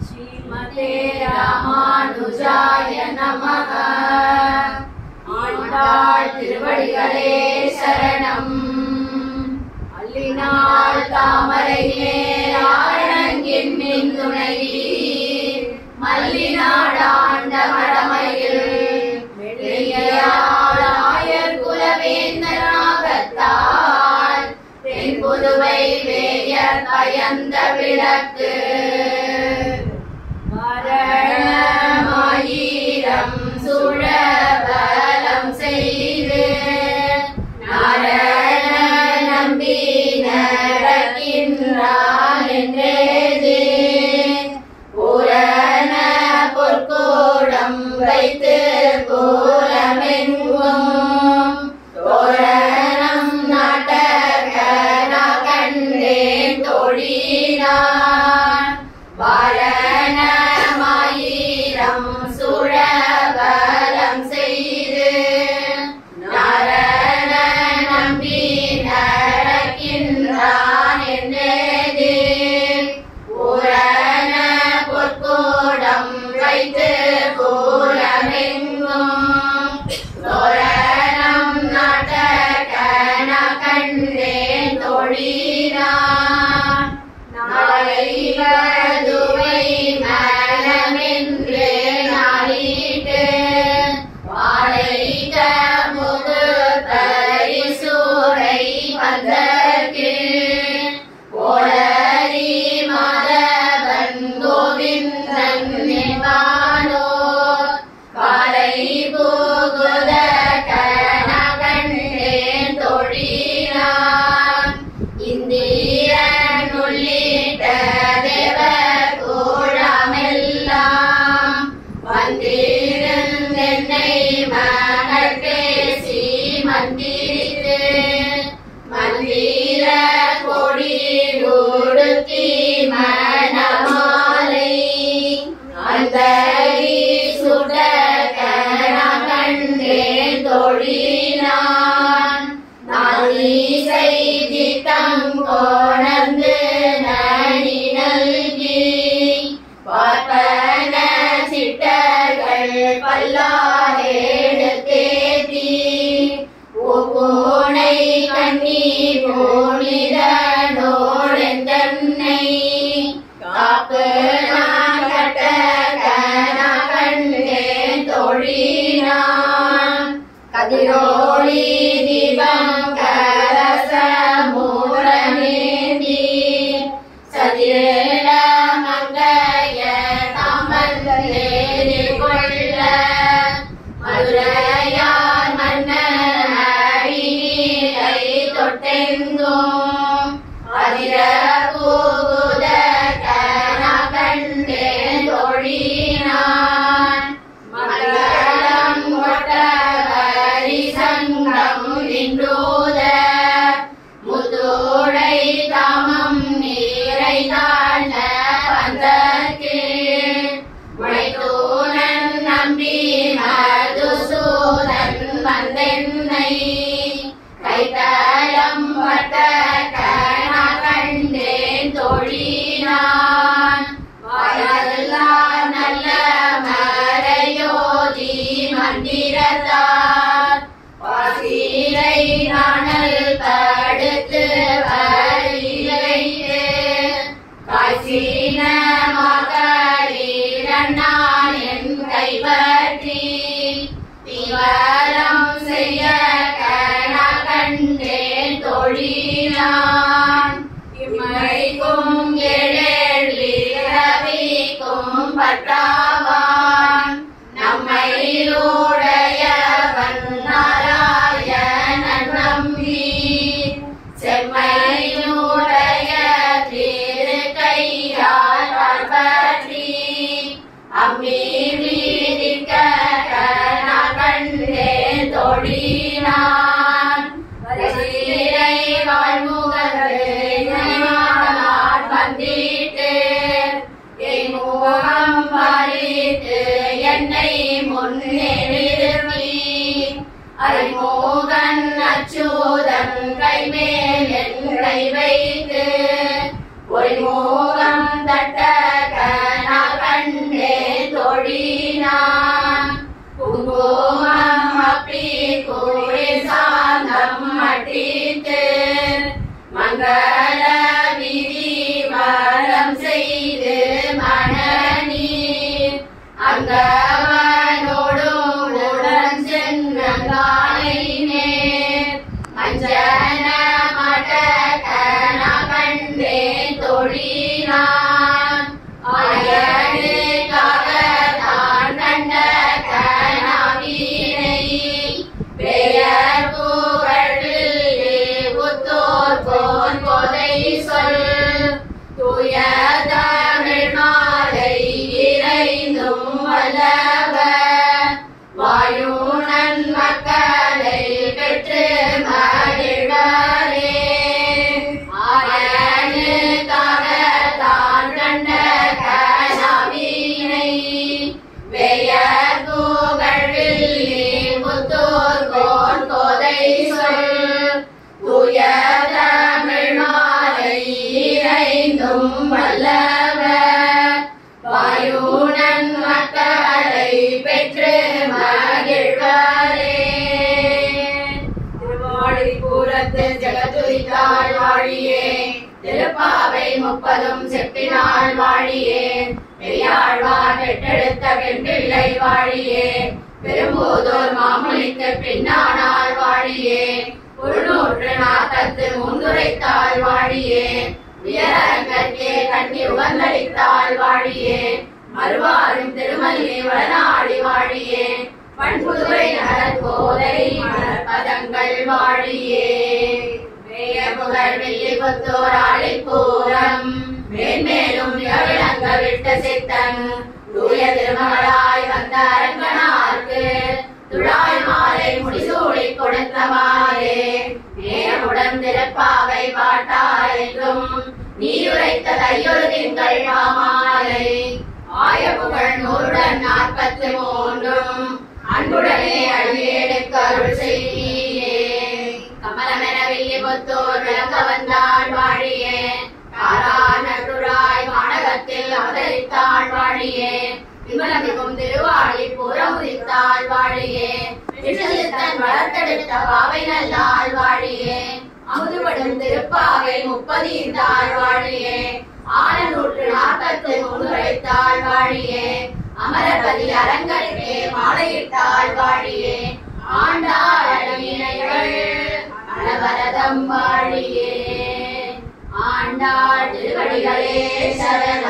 ஸ்ரீமதே ராமானுஜாய நமக ஆண்டாள் திருவடிகளே சரணம் அல்லினாள் தாமரையே ஆழங்கின் மின் துணைவி மல்லிநாடாண்ட மடமையில் வெள்ளியாள் ஆயர் குலவேந்தனாகத்தாள் தென் புதுவை வேயர் பயந்த விளக்கு மரணமாயிரம் சுழபலம் செய்து நாரண நம்பி நடக்கின்றான் என்றேது பூரண பொற்கோடம் வைத்து கோலமெங்கும் தோரணம் நாட்டகன கண்டேன் தொழினான் வாரணமாயிரம் சுழபலம் செய்து நாரண நம்பி நடக்கின்றான் என்றது பூரண பொற்கோடம் வைத்து கோலமெங்கும் தோரணம் நாட்டகன கண்டேன் தொழினான் நாளை வதுவை மனமென்று நாளிட்டு வாழைத்த முது பரிசூரை வந்தற்கு கோளரி மாதவன் கோவிந்தன் நின்பானோ காலை போகுத கனகண்டேன் தொழினான் இந்திரன் உள்ளிட்ட தேவ கோழமெல்லாம் வந்திருந்தென்னை மகள் பேசி மந்திரித்து மந்திர கொடி கொடுத்தி மணமாலை அந்த சுட கண்டேன் தொழினான் நாளி செய்தித்தம் கோணந்து நனி நல்கி பார்ப்பன சிட்டர்கள் பல்லாரேடுத்தேத்தி பூனை கண்ணி போனிதனோடெந்தன்னை காப்பு நான் கட்ட கன கண்டேன் தொழினான் கதிரோழி தீபம் கரச மூலமேந்தி சதிரேல மங்கைய தாமல்லேறி கொள்ள மதுரையார் மன்னன் அடிநீரை தொட்டெங்கும் அதிர பூகுத கன கண்டேன் தொழினான் மங்களம் கொட்டவரி சங்கம் நின்றோத முத்தோடை தாமம் நீரை தாழ்ந்த வந்தற்கு உழைத்தோனன் நம்பி மதுசூதன் வந்தென்னை கைத்தளம் பட்ட கன கண்டேன் தொழினான் வாழல்லார் நல்ல மறையோதி மந்திரத்தார் வாசீரை நாணல் படுத்து வரிலைத்து காசீன மகளிரண்ணான் என் கைப்பற்றி விவரம் செய்ய கன கண்டேன் தொழிலான் இம்மைக்கும் எழவிக்கும் பட்டாவான் நம்மையுடையவன் நாராயணன் நம்பி செம்மையுடைய திரு கையால் பற்றி அம்மி வீதிக்க கண்டேன் தொழினான் வரிசிலை வாழ்முகத்து நினைவானார் வந்திட்டு என் முகம் பறித்து என்னை முன்னே நிறுத்தி அறிமோகன் அச்சோதன் கைமேல் என் கை வைத்து ஒரு மோகம் தட்ட கனால் மனம் செய்து மனநீர் அங்கவனோடும் உடன் சென்றாலை நேர் மஞ்சன மடக்கன கண்டே தொழினான் ஆயனுக்காக தான் கண்ட கனவினை பெயர் புகழிலே உத்தோர் போன் கொதை சொல் தூய தமிழ் மாலை இறைந்தும் வல்லவ வாயுணன் மக்களை பெற்று மகிழ்வரே ஆயனுக்காக தான் கண்ட கனவினை பெயர் புகழிலே முத்தோர் கோன் கொதை சொல் தூய தமிழ் மாலை இறைந்தும் வல்லவ வாயுணன் மக்களை பெற்று மகிழ்வரே திருவாடிபுரத்து ஜெகதுரித்தாள் வாழியே திருப்பாவை முப்பதும் செப்பினாள் வாழியே பெரியாழ்வார் பெற்றெடுத்த வெண்பிள்ளை வாழியே பெரும்போதோர் மாமுனிக்கு பின்னானாள் வாழியே ஒரு நூற்று நாற்பத்து முன்னுரைத்தாள் வாழியே உயரங்கற்கே கண்ணி உகந்தளித்தாள் வாழியே மறுவாரும் திருமல்லிகை வளநாடி வாழியே பண்புதுரை நகர் கோதை மலர்பதங்கள் வாழியே வேய புகழ் வெள்ளி புத்தோர் ஆழிப்பூரம் மேன்மேலும் விளங்க விட்ட சித்தன் தூய திருமகளாய் வந்த அரங்கனார்க்கு துழாய் மாலை முடிசூடி கொடுத்த மாலே நேரமுடன் திருப்பாவை பாட்டாயிலும் நீயுரைத்த தையொரு திங்கள் மாலை ஆய புகழ் நூறுடன் நாற்பத்தி மூன்றும் அன்புடனே அழியெடுக்க அருள் செய்தியே கமலமென வில்லி புத்தோர் விளங்க வந்தாள் வாழியே காரானருளாய் வானகத்தில் அவதரித்தாள் வாழியே விமலமிகும் திருவாழி புறம் உதித்தாள் வாழியே விஷ்ணுசித்தன் வளர்த்தெடுத்த பாவை நல்லாள் வாழியே அமுதுபடும் திருப்பாவை முப்பதிந்தாள் வாழியே ஆனநூற்று நாற்பத்து முன்னுரைத்தாள் வாழியே அமரபதி அரங்கற்கே மாலையிட்டாள் வாழியே ஆண்டாள் அடியினைகள் அனவரதம் வாழியே ஆண்டாள் திருவடிகளே சரணம்